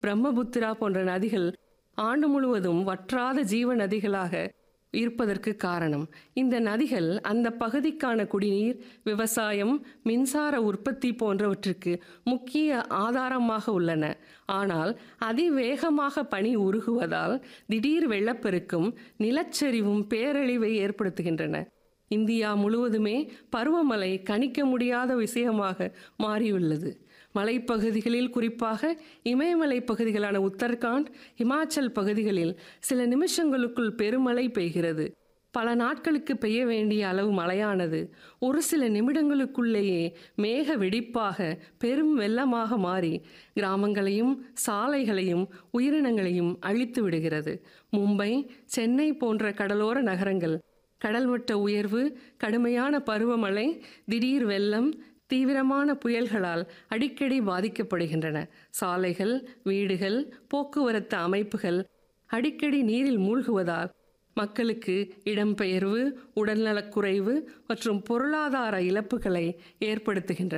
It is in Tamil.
பிரம்மபுத்திரா போன்ற நதிகள் ஆண்டு முழுவதும் வற்றாத ஜீவ நதிகளாக இருப்பதற்கு காரணம் இந்த நதிகள் அந்த பகுதிக்கான குடிநீர் விவசாயம் மின்சார உற்பத்தி போன்றவற்றுக்கு முக்கிய ஆதாரமாக உள்ளன ஆனால் அதிவேகமாக பனி உருகுவதால் திடீர் வெள்ளப்பெருக்கும் நிலச்சரிவும் பேரழிவை ஏற்படுத்துகின்றன இந்தியா முழுவதுமே பருவமழை கணிக்க முடியாத விஷயமாக மாறியுள்ளது மலைப்பகுதிகளில் குறிப்பாக இமயமலை பகுதிகளான உத்தரகாண்ட் இமாச்சல் பகுதிகளில் சில நிமிஷங்களுக்குள் பெருமழை பெய்கிறது பல நாட்களுக்கு பெய்ய வேண்டிய அளவு மழையானது ஒரு சில நிமிடங்களுக்குள்ளேயே மேக வெடிப்பாக பெரும் வெள்ளமாக மாறி கிராமங்களையும் சாலைகளையும் உயிரினங்களையும் அழித்து விடுகிறது மும்பை சென்னை போன்ற கடலோர நகரங்கள் கடல்மட்ட உயர்வு கடுமையான பருவமழை திடீர் வெள்ளம் தீவிரமான புயல்களால் அடிக்கடி பாதிக்கப்படுகின்றன சாலைகள் வீடுகள் போக்குவரத்து அமைப்புகள் அடிக்கடி நீரில் மூழ்குவதால் மக்களுக்கு இடம்பெயர்வு உடல்நலக்குறைவு மற்றும் பொருளாதார இழப்புகளை ஏற்படுத்துகின்றன